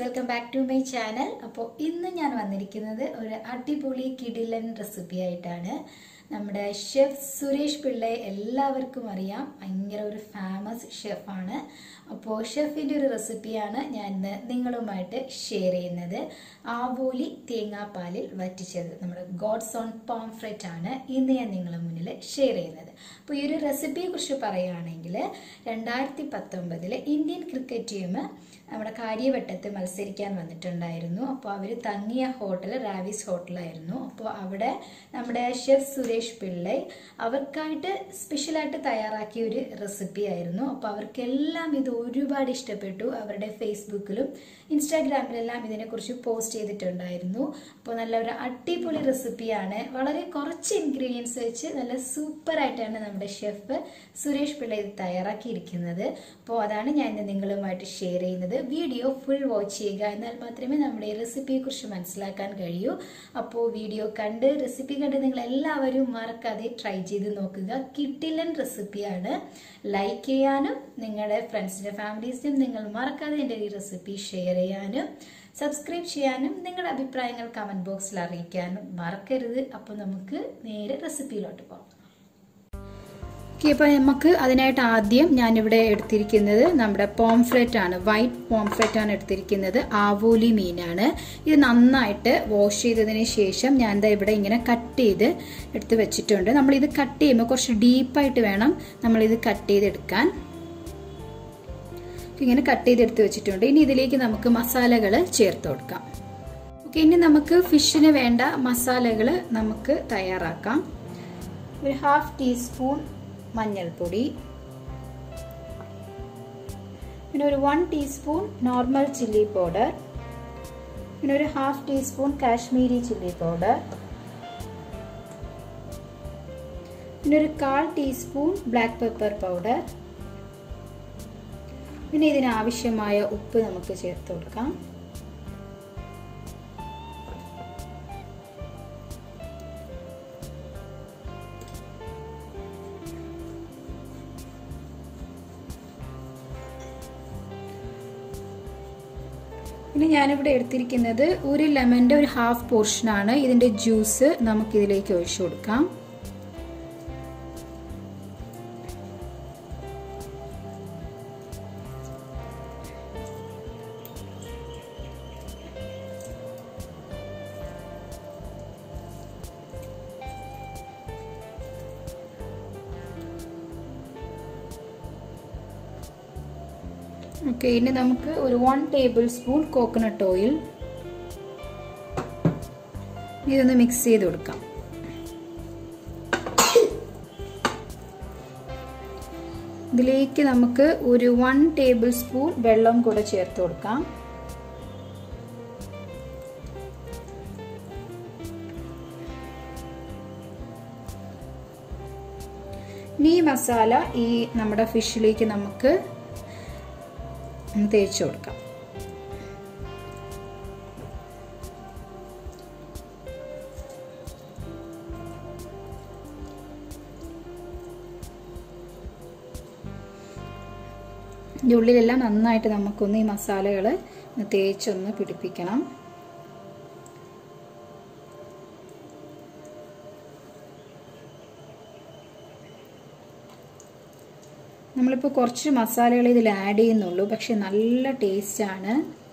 welcome back to my channel അപ്പോൾ ഇന്ന് ഞാൻ വന്നിരിക്കുന്നത് ഒരു അടിപൊളി കിടിലൻ റെസിപ്പി ആയിട്ടാണ് നമ്മുടെ ഷെഫ് സുരേഷ് പിള്ളയെ എല്ലാവർക്കും അറിയാം ഭയങ്കര ഒരു ഫേമസ് ഷെഫാണ് അപ്പോൾ ഷെഫിൻ്റെ ഒരു റെസിപ്പിയാണ് ഞാൻ ഇന്ന് നിങ്ങളുമായിട്ട് ഷെയർ ചെയ്യുന്നത് ആവോലി തേങ്ങാപ്പാലിൽ വറ്റിച്ചത് നമ്മുടെ ഗോഡ്സ് ഓൺ പോംഫ്രെറ്റ് ആണ് ഇന്ന് ഞാൻ നിങ്ങളുടെ മുന്നിൽ ഷെയർ ചെയ്യുന്നത് അപ്പോൾ ഈ ഒരു റെസിപ്പിയെ കുറിച്ച് പറയുകയാണെങ്കിൽ രണ്ടായിരത്തി പത്തൊമ്പതിൽ ഇന്ത്യൻ ക്രിക്കറ്റ് ടീം നമ്മുടെ കാര്യവട്ടത്ത് മത്സരിക്കാൻ വന്നിട്ടുണ്ടായിരുന്നു അപ്പോൾ അവർ തങ്ങിയ ഹോട്ടൽ റാവിസ് ഹോട്ടലായിരുന്നു അപ്പോൾ അവിടെ നമ്മുടെ ഷെഫ് സുരേഷ് പിള്ളൈ അവർക്കായിട്ട് സ്പെഷ്യലായിട്ട് തയ്യാറാക്കിയ ഒരു റെസിപ്പി ആയിരുന്നു അപ്പോൾ അവർക്കെല്ലാം ഇത് ഒരുപാട് ഇഷ്ടപ്പെട്ടു അവരുടെ ഫേസ്ബുക്കിലും ഇൻസ്റ്റാഗ്രാമിലെല്ലാം ഇതിനെക്കുറിച്ച് പോസ്റ്റ് ചെയ്തിട്ടുണ്ടായിരുന്നു അപ്പോൾ നല്ല ഒരു അടിപൊളി റെസിപ്പിയാണ് വളരെ കുറച്ച് ഇൻഗ്രീഡിയൻസ് വെച്ച് നല്ല സൂപ്പറായിട്ടാണ് നമ്മുടെ ഷെഫ് സുരേഷ് പിള്ള ഇത് തയ്യാറാക്കിയിരിക്കുന്നത് അപ്പോൾ അതാണ് ഞാൻ ഇന്ന് നിങ്ങളുമായിട്ട് ഷെയർ ചെയ്യുന്നത് വീഡിയോ ഫുൾ വാച്ച് ചെയ്യുക എന്നാൽ മാത്രമേ നമ്മുടെ ഈ റെസിപ്പിയെ കുറിച്ച് മനസ്സിലാക്കാൻ കഴിയൂ അപ്പോൾ വീഡിയോ കണ്ട് റെസിപ്പി കണ്ട് നിങ്ങൾ എല്ലാവരും മറക്കാതെ ട്രൈ ചെയ്ത് നോക്കുക കിട്ടിലൻ റെസിപ്പിയാണ് ലൈക്ക് ചെയ്യാനും നിങ്ങളുടെ ഫ്രണ്ട്സിൻ്റെ ഫാമിലീസിനും നിങ്ങൾ മറക്കാതെ എൻ്റെ ഈ റെസിപ്പി ഷെയർ ചെയ്യാനും സബ്സ്ക്രൈബ് ചെയ്യാനും നിങ്ങളുടെ അഭിപ്രായങ്ങൾ കമൻറ്റ് ബോക്സിൽ അറിയിക്കാനും മറക്കരുത് അപ്പോൾ നമുക്ക് നേരെ റെസിപ്പിയിലോട്ട് പോകാം ഓക്കെ അപ്പോൾ നമുക്ക് അതിനായിട്ട് ആദ്യം ഞാനിവിടെ എടുത്തിരിക്കുന്നത് നമ്മുടെ പോംഫ്രെറ്റ് ആണ് വൈറ്റ് പോംഫ്രെറ്റ് ആണ് എടുത്തിരിക്കുന്നത് ആവോലി മീനാണ് ഇത് നന്നായിട്ട് വാഷ് ചെയ്തതിന് ശേഷം ഞാൻ എന്താ ഇവിടെ ഇങ്ങനെ കട്ട് ചെയ്ത് എടുത്ത് വെച്ചിട്ടുണ്ട് നമ്മളിത് കട്ട് ചെയ്യുമ്പോൾ കുറച്ച് ഡീപ്പായിട്ട് വേണം നമ്മളിത് കട്ട് ചെയ്തെടുക്കാൻ ഇങ്ങനെ കട്ട് ചെയ്തെടുത്ത് വെച്ചിട്ടുണ്ട് ഇനി ഇതിലേക്ക് നമുക്ക് മസാലകൾ ചേർത്ത് കൊടുക്കാം ഓക്കെ ഇനി നമുക്ക് ഫിഷിന് വേണ്ട മസാലകൾ നമുക്ക് തയ്യാറാക്കാം ഒരു ഹാഫ് ടീസ്പൂൺ മഞ്ഞൾപ്പൊടി പിന്നെ ഒരു one teaspoon normal chilli powder പിന്നെ ഒരു half teaspoon Kashmiri chilli powder പിന്നെ ഒരു കാൽ ടീസ്പൂൺ ബ്ലാക്ക് പെപ്പർ പൗഡർ പിന്നെ ഇതിനാവശ്യമായ ഉപ്പ് നമുക്ക് ചേർത്ത് കൊടുക്കാം ഇനി ഞാനിവിടെ എടുത്തിരിക്കുന്നത് ഒരു ലെമൻ്റെ ഒരു ഹാഫ് പോർഷനാണ് ഇതിൻ്റെ ജ്യൂസ് നമുക്കിതിലേക്ക് ഒഴിച്ചു കൊടുക്കാം ഓക്കെ ഇനി നമുക്ക് ഒരു one tablespoon coconut oil ഇതൊന്ന് മിക്സ് ചെയ്ത് കൊടുക്കാം ഇതിലേക്ക് നമുക്ക് ഒരു വൺ ടേബിൾ സ്പൂൺ വെള്ളം കൂടെ ചേർത്ത് കൊടുക്കാം ഇനി ഈ മസാല ഈ നമ്മുടെ ഫിഷിലേക്ക് നമുക്ക് തേച്ച് കൊടുക്കാം ഇതിൻ്റെ ഉള്ളിലെല്ലാം നന്നായിട്ട് നമുക്കൊന്ന് ഈ മസാലകൾ തേച്ചൊന്ന് പിടിപ്പിക്കണം നമ്മളിപ്പോൾ കുറച്ച് മസാലകൾ ഇതിൽ ആഡ് ചെയ്യുന്നുള്ളൂ പക്ഷെ നല്ല ടേസ്റ്റാണ്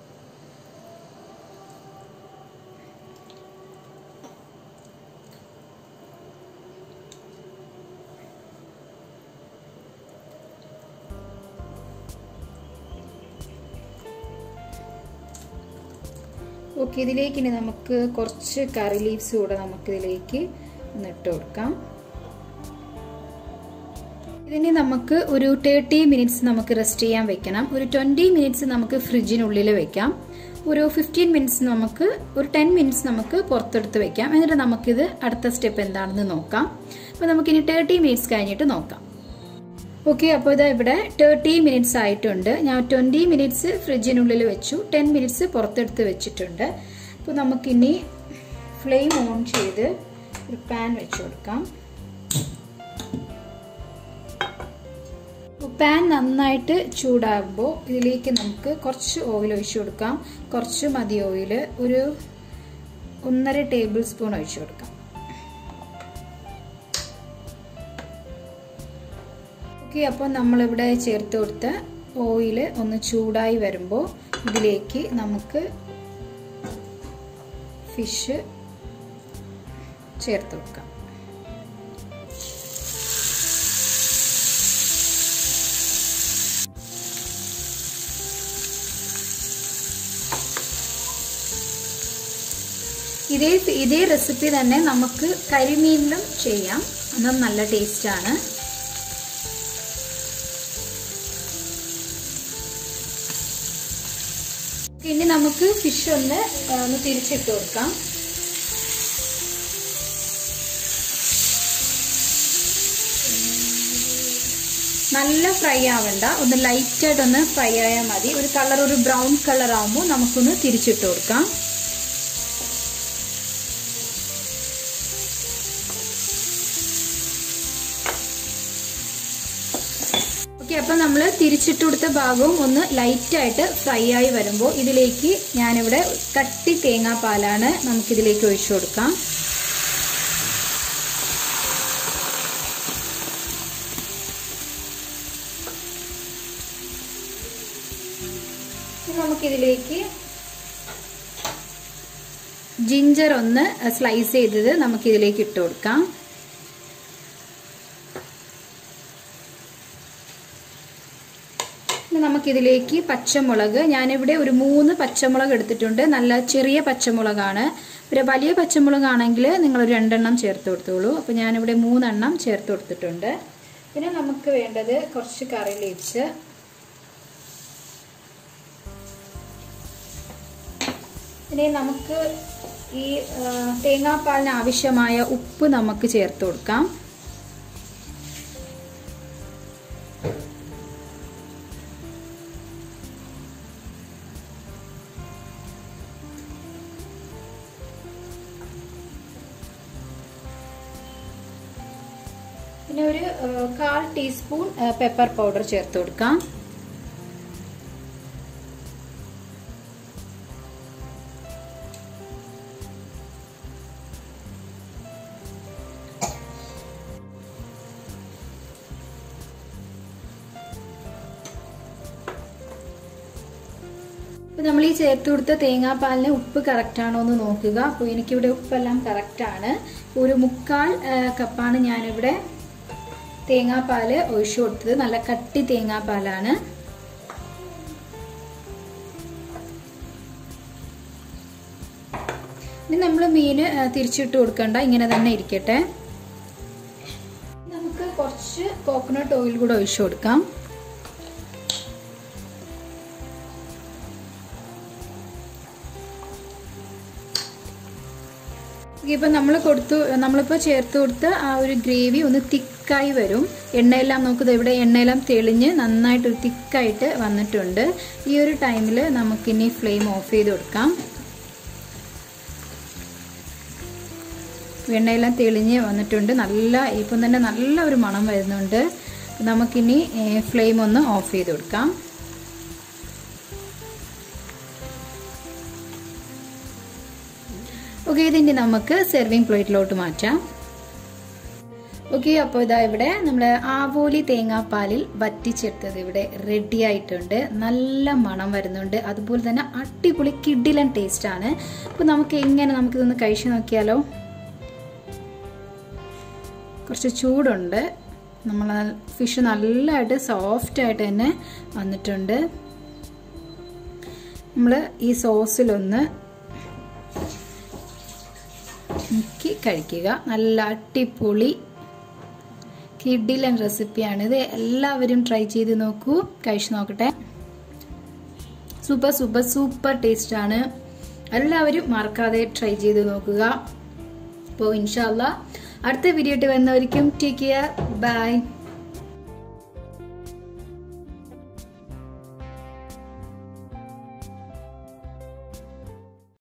ഓക്കെ ഇതിലേക്ക് ഇനി നമുക്ക് കുറച്ച് കറി ലീവ്സ് കൂടെ നമുക്കിതിലേക്ക് ഇട്ട് കൊടുക്കാം ഇതിന് നമുക്ക് ഒരു തേർട്ടി മിനിറ്റ്സ് നമുക്ക് റെസ്റ്റ് ചെയ്യാൻ വെക്കണം ഒരു ട്വൻറ്റി മിനിറ്റ്സ് നമുക്ക് ഫ്രിഡ്ജിനുള്ളിൽ വെക്കാം ഒരു ഫിഫ്റ്റീൻ മിനിറ്റ്സ് നമുക്ക് ഒരു ടെൻ മിനിറ്റ്സ് നമുക്ക് പുറത്തെടുത്ത് വെക്കാം എന്നിട്ട് നമുക്കിത് അടുത്ത സ്റ്റെപ്പ് എന്താണെന്ന് നോക്കാം അപ്പോൾ നമുക്കിനി തേർട്ടി മിനിറ്റ്സ് കഴിഞ്ഞിട്ട് നോക്കാം ഓക്കെ അപ്പോൾ ഇതാ ഇവിടെ തേർട്ടി മിനിറ്റ്സ് ആയിട്ടുണ്ട് ഞാൻ ട്വൻറ്റി മിനിറ്റ്സ് ഫ്രിഡ്ജിനുള്ളിൽ വെച്ചു ടെൻ മിനിറ്റ്സ് പുറത്തെടുത്ത് വെച്ചിട്ടുണ്ട് അപ്പോൾ നമുക്കിനി ഫ്ലെയിം ഓൺ ചെയ്ത് ഒരു പാൻ വെച്ച് കൊടുക്കാം പാൻ നന്നായിട്ട് ചൂടാകുമ്പോൾ ഇതിലേക്ക് നമുക്ക് കുറച്ച് ഓയിൽ ഒഴിച്ചു കൊടുക്കാം കുറച്ച് മതി ഓയിൽ ഒരു ഒന്നര ടേബിൾ സ്പൂൺ ഒഴിച്ചു കൊടുക്കാം ഓക്കെ അപ്പോൾ നമ്മളിവിടെ ചേർത്ത് കൊടുത്ത ഓയിൽ ഒന്ന് ചൂടായി വരുമ്പോൾ ഇതിലേക്ക് നമുക്ക് ഫിഷ് ചേർത്ത് കൊടുക്കാം ഇതേ ഇതേ റെസിപ്പി തന്നെ നമുക്ക് കരിമീനിലും ചെയ്യാം അതും നല്ല ടേസ്റ്റാണ് ഇനി നമുക്ക് ഫിഷ് ഒന്ന് ഒന്ന് തിരിച്ചിട്ട് കൊടുക്കാം നല്ല ഫ്രൈ ആവണ്ട ഒന്ന് ലൈറ്റായിട്ടൊന്ന് ഫ്രൈ ആയാൽ മതി ഒരു കളർ ഒരു ബ്രൗൺ കളർ ആകുമ്പോൾ നമുക്കൊന്ന് തിരിച്ചിട്ട് കൊടുക്കാം ഓക്കെ അപ്പം നമ്മൾ തിരിച്ചിട്ട് കൊടുത്ത ഭാഗവും ഒന്ന് ലൈറ്റായിട്ട് ഫ്രൈ ആയി വരുമ്പോൾ ഇതിലേക്ക് ഞാനിവിടെ കട്ടി തേങ്ങാപ്പാലാണ് നമുക്കിതിലേക്ക് ഒഴിച്ചു കൊടുക്കാം നമുക്കിതിലേക്ക് ജിഞ്ചർ ഒന്ന് സ്ലൈസ് ചെയ്തത് നമുക്കിതിലേക്ക് ഇട്ട് കൊടുക്കാം നമുക്കിതിലേക്ക് പച്ചമുളക് ഞാനിവിടെ ഒരു മൂന്ന് പച്ചമുളക് എടുത്തിട്ടുണ്ട് നല്ല ചെറിയ പച്ചമുളകാണ് പിന്നെ വലിയ പച്ചമുളകാണെങ്കിൽ നിങ്ങൾ ഒരു രണ്ടെണ്ണം ചേർത്ത് കൊടുത്തോളൂ അപ്പോൾ ഞാനിവിടെ മൂന്നെണ്ണം ചേർത്ത് കൊടുത്തിട്ടുണ്ട് പിന്നെ നമുക്ക് വേണ്ടത് കുറച്ച് കറി ലീവ്സ് ഇനി നമുക്ക് ഈ തേങ്ങാപ്പാലിന് ആവശ്യമായ ഉപ്പ് നമുക്ക് ചേർത്ത് കൊടുക്കാം പിന്നെ ഒരു കാൽ ടീസ്പൂൺ പെപ്പർ പൗഡർ ചേർത്ത് കൊടുക്കാം അപ്പോൾ നമ്മൾ ഈ ചേർത്ത് കൊടുത്ത തേങ്ങാപ്പാലിന് ഉപ്പ് കറക്റ്റ് ആണോ എന്ന് നോക്കുക അപ്പോൾ എനിക്കിവിടെ ഉപ്പെല്ലാം കറക്റ്റ് ആണ് ഒരു മുക്കാൽ കപ്പാണ് ഞാനിവിടെ തേങ്ങാപ്പാൽ ഒഴിച്ചു കൊടുത്തത് നല്ല കട്ടി തേങ്ങാപ്പാലാണ് ഇനി നമ്മൾ മീൻ തിരിച്ചിട്ട് കൊടുക്കണ്ട ഇങ്ങനെ തന്നെ ഇരിക്കട്ടെ നമുക്ക് കുറച്ച് കോക്കനട്ട് ഓയിൽ കൂടെ ഒഴിച്ചു കൊടുക്കാം ഇപ്പം നമ്മൾ കൊടുത്തു നമ്മളിപ്പോൾ ചേർത്ത് കൊടുത്ത ആ ഒരു ഗ്രേവി ഒന്ന് തിക്കായി വരും എണ്ണയെല്ലാം നോക്കുന്നത് ഇവിടെ എണ്ണയെല്ലാം തെളിഞ്ഞ് നന്നായിട്ട് ഒരു തിക്കായിട്ട് വന്നിട്ടുണ്ട് ഈ ഒരു ടൈമിൽ നമുക്കിനി ഫ്ലെയിം ഓഫ് ചെയ്ത് കൊടുക്കാം എണ്ണയെല്ലാം തെളിഞ്ഞ് വന്നിട്ടുണ്ട് നല്ല ഇപ്പം തന്നെ നല്ല ഒരു മണം വരുന്നുണ്ട് നമുക്കിനി ഫ്ലെയിം ഒന്ന് ഓഫ് ചെയ്ത് കൊടുക്കാം ഓക്കെ ഇതിൻ്റെ നമുക്ക് സെർവിങ് പ്ലേറ്റിലോട്ട് മാറ്റാം ഓക്കെ അപ്പോൾ ഇതാ ഇവിടെ നമ്മൾ ആവോലി തേങ്ങാപ്പാലിൽ വറ്റിച്ചെടുത്തത് ഇവിടെ റെഡി ആയിട്ടുണ്ട് നല്ല മണം വരുന്നുണ്ട് അതുപോലെ തന്നെ അടിപൊളി കിഡിലൻ ടേസ്റ്റ് ആണ് അപ്പോൾ നമുക്ക് എങ്ങനെ നമുക്കിതൊന്ന് കഴിച്ചു നോക്കിയാലോ കുറച്ച് ചൂടുണ്ട് നമ്മൾ ഫിഷ് നല്ലതായിട്ട് സോഫ്റ്റ് ആയിട്ട് തന്നെ വന്നിട്ടുണ്ട് നമ്മൾ ഈ സോസിലൊന്ന് മുക്കി കഴിക്കുക നല്ല അടിപൊളി കിഡിലൻ റെസിപ്പിയാണിത് എല്ലാവരും ട്രൈ ചെയ്ത് നോക്കൂ കഴിച്ചു നോക്കട്ടെ സൂപ്പർ സൂപ്പർ സൂപ്പർ ടേസ്റ്റ് ആണ് എല്ലാവരും മറക്കാതെ ട്രൈ ചെയ്ത് നോക്കുക അപ്പോൾ ഇൻഷാല്ല അടുത്ത വീഡിയോ ഇട്ട് വരുന്നവർക്കും ടേക്ക് കെയർ ബൈ